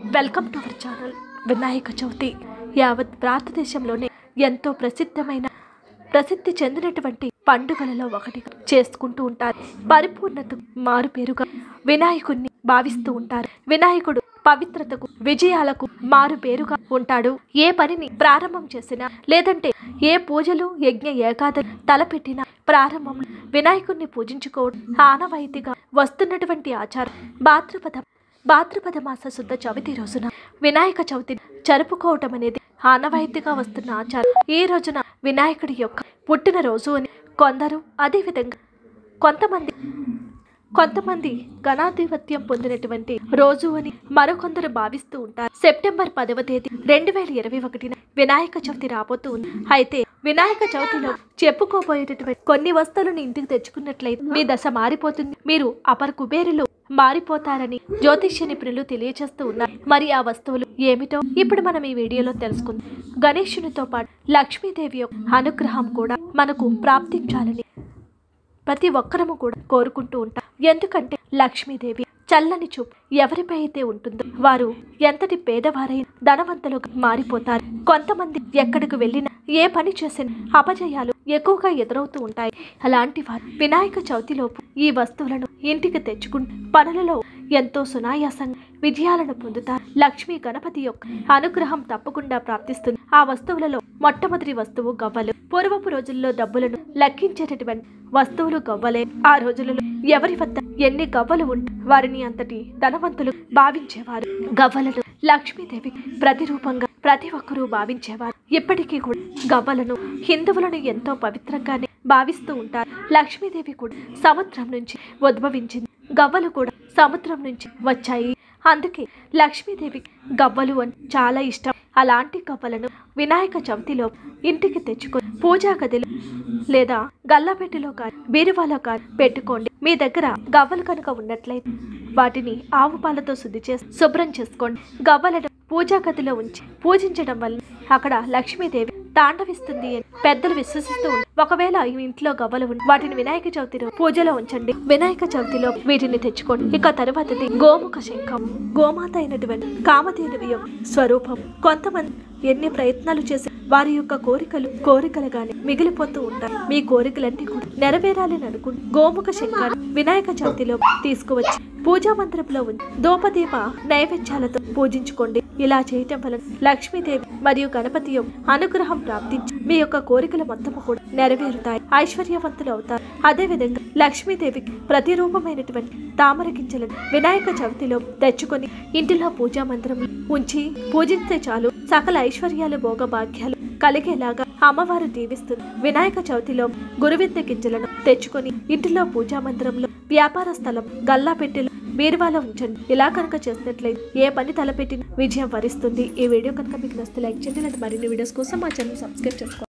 welcome to our channel Vinayaka Chavithi యావత్ భారతదేశంలోనే ఎంతో ప్రసిద్ధమైన ప్రసిద్ధి చెందినటువంటి పండుగలలో ఒకటి చేసుకుంటూ ఉంటారు పరిపూర్ణత మారుపేరుగా వినాయకుడిని భావిస్తూ ఉంటారు వినాయకుడు పవిత్రతకు విజయాలకు మారు పేరుగా ఉంటాడు ఏ పనిని ప్రారంభం చేసినా లేదంటే ఏ పూజలు యజ్ఞ ఏకాదశి తలపెట్టినా ప్రారంభం వినాయకుడిని పూజించుకోవడం ఆనవాయితీగా వస్తున్నటువంటి ఆచారం భాద్రపద భాద్రపద మాస శుద్ధ చవితి రోజున వినాయక చవితి జరుపుకోవటం అనేది ఆనవాయితీగా వస్తున్న ఆచారం ఈ రోజున వినాయకుడి యొక్క పుట్టినరోజు అని కొందరు అదేవిధంగా కొంతమంది కొంతమంది ఘనాధిపత్యం పొందినటువంటి రోజు అని మరికొందరు భావిస్తూ ఉంటారు సెప్టెంబర్ పదవ తేదీ రెండు వేల ఇరవై ఒకటిన వినాయక చవితి రాబోతూ ఉంది అయితే వినాయక చవితిలో చెప్పుకోబోయేటటువంటి కొన్ని వస్తువులను ఇంటికి తెచ్చుకున్నట్లయితే మీ దశ మారిపోతుంది మీరు అపర కుబేరులు మారిపోతారని జ్యోతిష్య నిపుణులు తెలియజేస్తూ ఉన్నారు మరి ఆ వస్తువులు ఏమిటో ఇప్పుడు మనం ఈ వీడియోలో తెలుసుకుందాం గణేశునితో పాటు లక్ష్మీదేవి యొక్క అనుగ్రహం కూడా మనకు ప్రాప్తించాలని ప్రతి ఒక్కరము కూడా కోరుకుంటూ ఉంటాం ఎందుకంటే లక్ష్మీదేవి చల్లని చూపు ఎవరిపై అయితే ఉంటుందో వారు ఎంతటి పేదవారైన ధనవంతులుగా మారిపోతారు కొంతమంది ఎక్కడికి వెళ్ళినా ఏ పని చేసినా అపజయాలు ఎక్కువగా ఎదురవుతూ ఉంటాయి అలాంటి వారు వినాయక చవితిలోపు ఈ వస్తువులను ఇంటికి తెచ్చుకుంటూ పనులలో ఎంతో సునాయాసంగా విజయాలను పొందుతారు లక్ష్మీ గణపతి యొక్క అనుగ్రహం తప్పకుండా ప్రాప్తిస్తుంది ఆ వస్తువులలో మొట్టమొదటి వస్తువు గవ్వలు పూర్వపు రోజుల్లో డబ్బులను లెక్కించేటటువంటి వస్తువులు గవ్వలే ఆ రోజులలో ఎవరి వద్ద ఎన్ని గవ్వలు ఉంటే వారిని అంతటి ధనవంతులు భావించేవారు గవ్వలను లక్ష్మీదేవి ప్రతిరూపంగా ప్రతి ఒక్కరూ భావించేవారు ఇప్పటికీ కూడా గవ్వలను హిందువులను ఎంతో పవిత్రంగానే భావిస్తూ ఉంటారు లక్ష్మీదేవి కూడా సముద్రం నుంచి ఉద్భవించింది గవ్వలు కూడా సముద్రం నుంచి వచ్చాయి అందుకే లక్ష్మీదేవి గవ్వలు అని చాలా ఇష్టం అలాంటి గవ్వలను వినాయక చవితిలో ఇంటికి తెచ్చుకొని పూజా గదిలో లేదా గల్లాపెట్టెలో కానీ బీరువాలో కానీ పెట్టుకోండి మీ దగ్గర గవ్వలు కనుక ఉన్నట్లయితే వాటిని ఆవు పాలతో శుద్ధి చేసి శుభ్రం చేసుకోండి గవ్వలను పూజా గదిలో ఉంచి పూజించడం వల్ల అక్కడ లక్ష్మీదేవి తాండవిస్తుంది అని పెద్దలు విశ్వసిస్తూ ఉంటారు ఒకవేళ ఈ ఇంట్లో గవ్వలు ఉండి వాటిని వినాయక చవితిలో పూజలో ఉంచండి వినాయక చవితిలో వీటిని తెచ్చుకోండి ఇక తరువాతది గోముఖ శంఖం గోమాత అయినటువంటి కామధేనువి యొక్క స్వరూపం కొంతమంది ఎన్ని ప్రయత్నాలు చేసి వారి యొక్క కోరికలు కోరికలుగానే మిగిలిపోతూ ఉంటాయి మీ కోరికలన్నీ కూడా నెరవేరాలని అనుకుంటూ గోముఖ శంఖాన్ని వినాయక చవితిలో తీసుకువచ్చి పూజా మందిరంలో ఉంది దోపదీప నైవేద్యాలతో పూజించుకోండి ఇలా చేయటం వలన లక్ష్మీదేవి మరియు గణపతి యొక్క అనుగ్రహం ప్రాప్తించి మీ యొక్క కోరికలు మొత్తము కూడా నెరవేరుతాయి ఐశ్వర్యవంతులు అవుతారు అదే విధంగా లక్ష్మీదేవికి ప్రతిరూపమైనటువంటి తామర గింజలను వినాయక చవితిలో తెచ్చుకొని ఇంటిలో పూజా మందిరంలో ఉంచి పూజిస్తే చాలు సకల ఐశ్వర్యాలు భోగభాగ్యాలు కలిగేలాగా అమ్మవారు దీవిస్తుంది వినాయక చవితిలో గురువింద గింజలను తెచ్చుకొని ఇంటిలో పూజా మందిరంలో వ్యాపార స్థలం గల్లా పెట్టెలు బీరువాలో ఉంచండి ఇలా కనుక చేసినట్లయితే ఏ పని తలపెట్టిన విజయం వరిస్తుంది ఈ వీడియో కనుక మీకు నచ్చితే లైక్ చేయండి ఇలాంటి మరిన్ని వీడియోస్ కోసం మా ఛానల్ సబ్స్క్రైబ్ చేసుకోండి